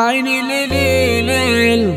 عيني ليلي ليل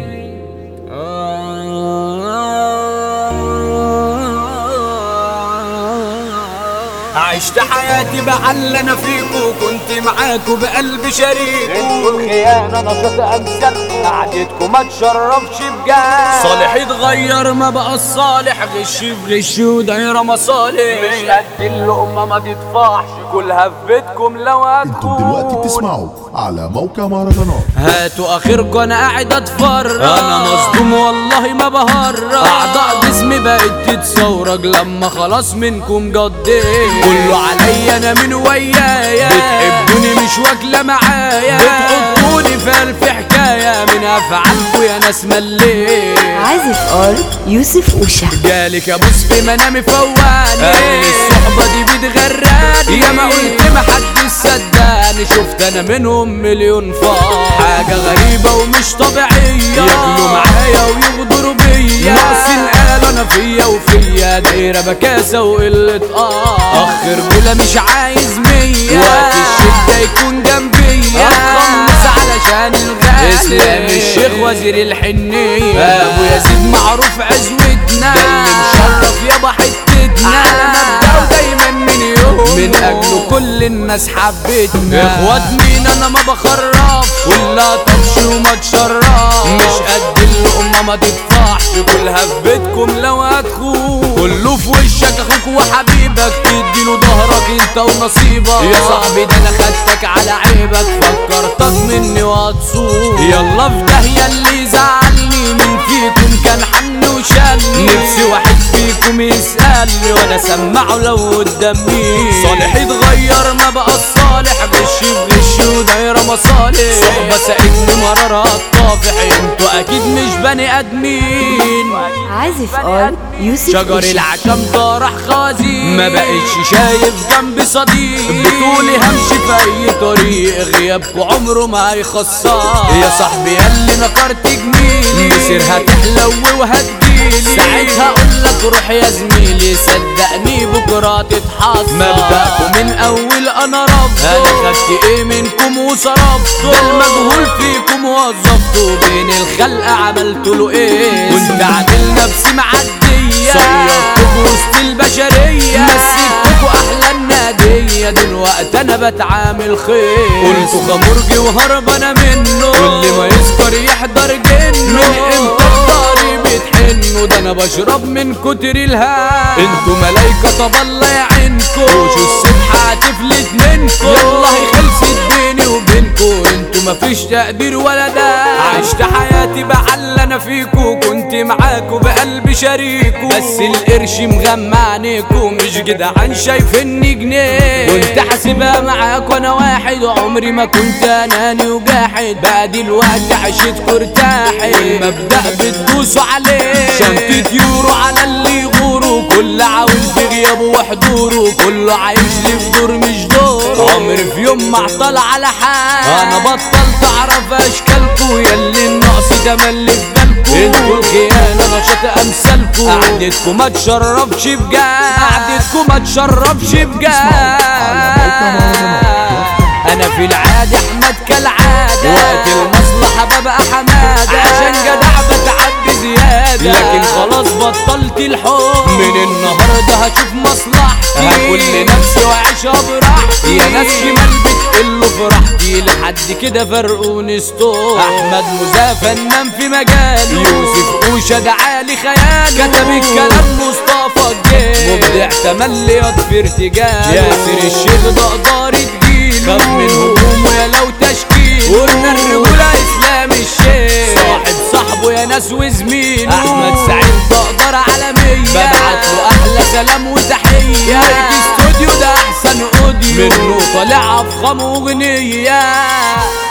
عشت حياتي بعل انا فيكو كنت معاكو بقلب شريكو الخيانة نشاط أمثالكم قعدتكم ما تشرفش بجد صالح اتغير ما بقى الصالح غش في غش ودايرة مصالح مش قد اللقمة ما تدفعش كلها في بيتكم لو انتم دلوقتي هتكون بتسمعوا على موقع مهرجانات هاتوا اخركم انا قاعد اتفرج انا مصدوم والله ما بهرج اعضاء جسمي بقت تتصورج لما خلاص منكم جديت كله عليا انا من ويايا بتحبوني مش واكله معايا بتحطوني في الف حكايه من افعالكم يا ناس مليت عازف ار يوسف اوشا جالك ابوس في منامي فواني الصحبة دي بتغراني يا ما قلت ما حد صدقني شفت انا منهم مليون فار حاجة غريبة ومش طبيعية ياكلوا معايا ويغدروا بيا ناقصين قالوا انا فيا وفيا دايرة بكاسة وقلة اه اخ رجولة مش عايز مية وقت الشدة يكون جنبيا اتخلص علشان الغالي اسلام الشيخ وزير الحنية ابو يزيد معروف عزوتنا ده اللي مشرف يابا حتتنا على مبدأه دايما من يوم من اجله كل الناس حبتنا اخوات مين انا ما بخرف كلها طبش وما تشرف مش قد اللقمة ما تدفعش كلها في بيتكم لو هتخون كله في وشك اخوك وحبيبك تديله ظهرك انت ونصيبك يا صاحبي ده انا خدتك على عيبك فكرتك مني وهتصوم يلا في داهية اللي زعلني من فيكم كان حن وشالني نفسي واحد فيكم يسألني وانا سمعه لو قدام مين صالح اتغير ما بقى الصالح غش في غش ودايرة مصالح صحبة ساعدني مرارها الطافح انتوا اكيد مش بني ادمين عازف ار يوسف شجر اوشا العشم طرح خازي ما بقتش شايف جنبي صديق بتقولي همشي في اي طريق غيابكوا عمره ما هيخسر يا صاحبي ياللي نكرت جميلي مسيرها تحلو وهتجيلي ساعتها اقولك روح يا زميلي صدقني بكره تتحصل مبدأكم من اول انا رفضه انا خدت ايه منكم وصرفته ده المجهول فيكم وظفته بين الخلق عملت له ايه كنت عادل نفسي معديه صيرتكوا وسط البشريه مسكتكوا احلى الناديه دلوقتي انا بتعامل خير قلتوا خمرجي وهرب انا منه واللي ما يسكر يحضر جنه من امتى الضهري بتحنوا ده انا بشرب من كتر الهام انتوا ملايكه طب الله يعينكوا وشو السبحه هتفلت منكوا والله خلصت بيني وبينكوا انتوا مفيش تقدير ولا ده عشت حياتي بعل انا فيكوا كنت معاكوا بقلب شريكوا بس القرش مغمى عينيكوا مش جدعان شايفني جنيه كنت حاسبها معاكوا انا واحد وعمري ما كنت اناني وجاحد بقى دلوقتي عشتكوا ارتاحت المبدأ بتدوسوا عليه شنطة يورو على اللي يغوروا كل عاوز في غيابه وحضوره كله عايش لي في دور مش دور عمري في يوم ما اعطل على حال انا بطلت اعرف اشكالكوا ياللي النقص ده ملي في بالكوا انتوا الخيانة نشاط امثالكوا قعدتكوا ما تشرفش بجد قعدتكوا ما تشرفش بجد انا في العادة احمد كالعادة وقت المصلحة ببقى حمادة عشان جدع بتعدي زيادة لكن خلاص بطلت الحب من النهاردة هشوف مصلحتي هكل نفسي واعيشها براحتي يا ناس شمال بتقلوا فرحتي لحد كده فرقوني ستور احمد مزافى نام في مجالي يوسف اوشا دعالي خيالي كتب الكلام مصطفى الجيل مبدع تملي في ارتجال ياسر الشيخ ده قدر تجيله خاف من هجومه يا لو تشكيل قلنا الرجولة اسلام الشيخ صاحب صاحبه يا ناس وزميله احمد سعيد بقدر عالمية ببعت له احلى سلام وتحية مايك استوديو ده احسن اوديو منه طالع افخم اغنية